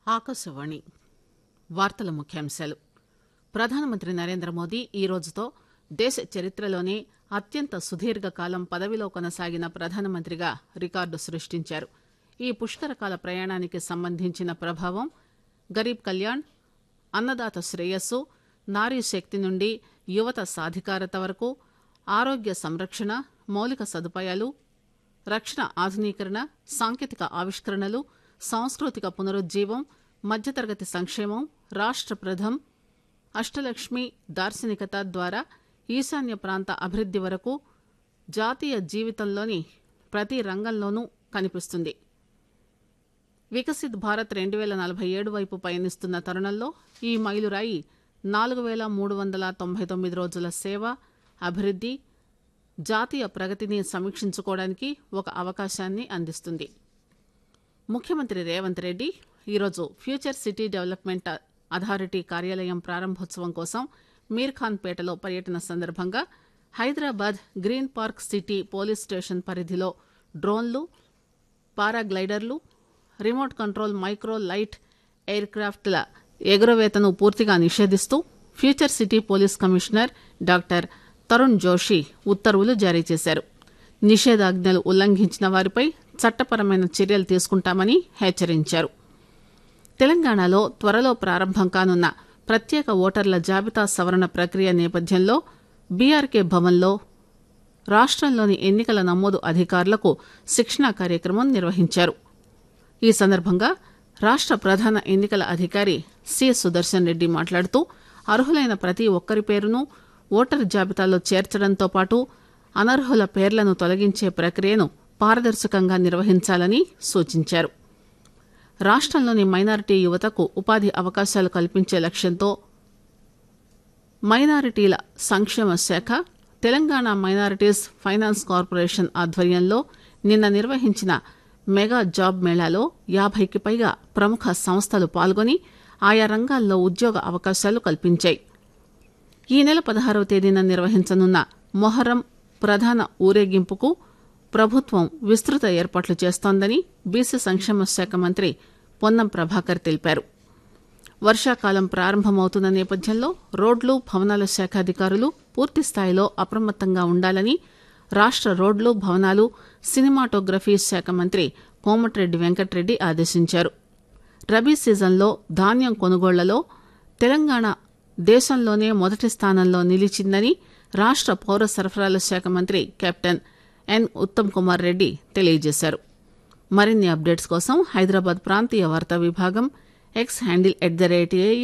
ఆకాశవాణి వార్తల ముఖ్యాంశాలు ప్రధానమంత్రి నరేంద్ర మోదీ ఈ రోజుతో దేశ చరిత్రలోనే అత్యంత సుదీర్ఘకాలం పదవిలో కొనసాగిన ప్రధానమంత్రిగా రికార్డు సృష్టించారు ఈ పుష్కరకాల ప్రయాణానికి సంబంధించిన ప్రభావం గరీబ్ కళ్యాణ్ అన్నదాత శ్రేయస్సు నారీ శక్తి నుండి యువత సాధికారత వరకు ఆరోగ్య సంరక్షణ మౌలిక సదుపాయాలు రక్షణ ఆధునీకరణ సాంకేతిక ఆవిష్కరణలు సాంస్కృతిక పునరుజ్జీవం మధ్యతరగతి సంక్షేమం రాష్ట ప్రథం అష్టలక్ష్మి దార్శనికత ద్వారా ఈశాన్య ప్రాంత అభివృద్ది వరకు జాతీయ జీవితంలోని ప్రతి రంగంలోనూ కనిపిస్తుంది వికసిత్ భారత్ రెండు పేల నలభై ఏడు వైపు పయనిస్తున్న తరుణంలో ఈ మైలురాయి నాలుగు పేల మూడు వందల తొంభై తొమ్మిది రోజుల సేవ అభివృద్ది జాతీయ ప్రగతిని సమీక్షించుకోవడానికి ఒక అవకాశాన్ని అందిస్తుంది ముఖ్యమంత్రి రేవంత్ రెడ్డి ఈరోజు ఫ్యూచర్ సిటీ డెవలప్మెంట్ అథారిటీ కార్యాలయం ప్రారంభోత్సవం కోసం మీర్ఖాన్ పేటలో పర్యటన సందర్భంగా Hyderabad green park city police station పరిధిలో డ్రోన్లు పారాగ్లైడర్లు రిమోట్ కంట్రోల్ మైక్రో లైట్ ఎయిర్ క్రాఫ్ట్ల ఎగురవేతను పూర్తిగా నిషేధిస్తూ future city police commissioner doctor Tarun Joshi ఉత్తర్వులు జారీ చేశారు నిషేధాజ్ఞలు ఉల్లంఘించిన వారిపై చట్టపరమైన చర్యలు తీసుకుంటామని హెచ్చరించారు తెలంగాణలో త్వరలో ప్రారంభం కానున్న ప్రత్యేక ఓటర్ల జాబితా సవరణ ప్రక్రియ నేపథ్యంలో బీఆర్కే భవన్లో రాష్టంలోని ఎన్నికల నమోదు అధికారులకు శిక్షణా కార్యక్రమం నిర్వహించారు ఈ సందర్భంగా రాష్ట ప్రధాన ఎన్నికల అధికారి సి సుదర్శన్ రెడ్డి మాట్లాడుతూ అర్హులైన ప్రతి ఒక్కరి పేరును ఓటరు జాబితాలో చేర్చడంతో పాటు అనర్హుల పేర్లను తొలగించే ప్రక్రియను పారదర్శకంగా నిర్వహించాలని సూచించారు రాష్టంలోని మైనారిటీ యువతకు ఉపాధి అవకాశాలు కల్పించే లక్ష్యంతో మైనారిటీల సంక్షేమ శాఖ తెలంగాణ మైనారిటీస్ ఫైనాన్స్ కార్పొరేషన్ ఆధ్వర్యంలో నిన్న నిర్వహించిన మెగా జాబ్ మేళాలో యాభైకి పైగా ప్రముఖ సంస్థలు పాల్గొని ఆయా రంగాల్లో ఉద్యోగ అవకాశాలు కల్పించాయి ఈ నెల పదహారవ తేదీన నిర్వహించనున్న మొహరం ప్రధాన ఊరేగింపుకు ప్రభుత్వం విస్తృత ఏర్పాట్లు చేస్తోందని బీసీ సంక్షేమ శాఖ మంత్రి పొన్నం ప్రభాకర్ తెలిపారు వర్షాకాలం ప్రారంభమవుతున్న నేపథ్యంలో రోడ్లు భవనాల శాఖ అధికారులు పూర్తి స్థాయిలో అప్రమత్తంగా ఉండాలని రాష్ట రోడ్లు భవనాలు సినిమాటోగ్రఫీ శాఖ మంత్రి కోమటిరెడ్డి వెంకటరెడ్డి ఆదేశించారు రబీ సీజన్లో ధాన్యం కొనుగోళ్లలో తెలంగాణ దేశంలోనే మొదటి స్థానంలో నిలిచిందని రాష్ట పౌర సరఫరాల శాఖ మంత్రి కెప్టెన్ ఎన్ ఉత్తమ్ కుమార్ రెడ్డి తెలియజేశారు మరిన్ని అప్డేట్స్ కోసం హైదరాబాద్ ప్రాంతీయ వార్తా విభాగం X handle at the rate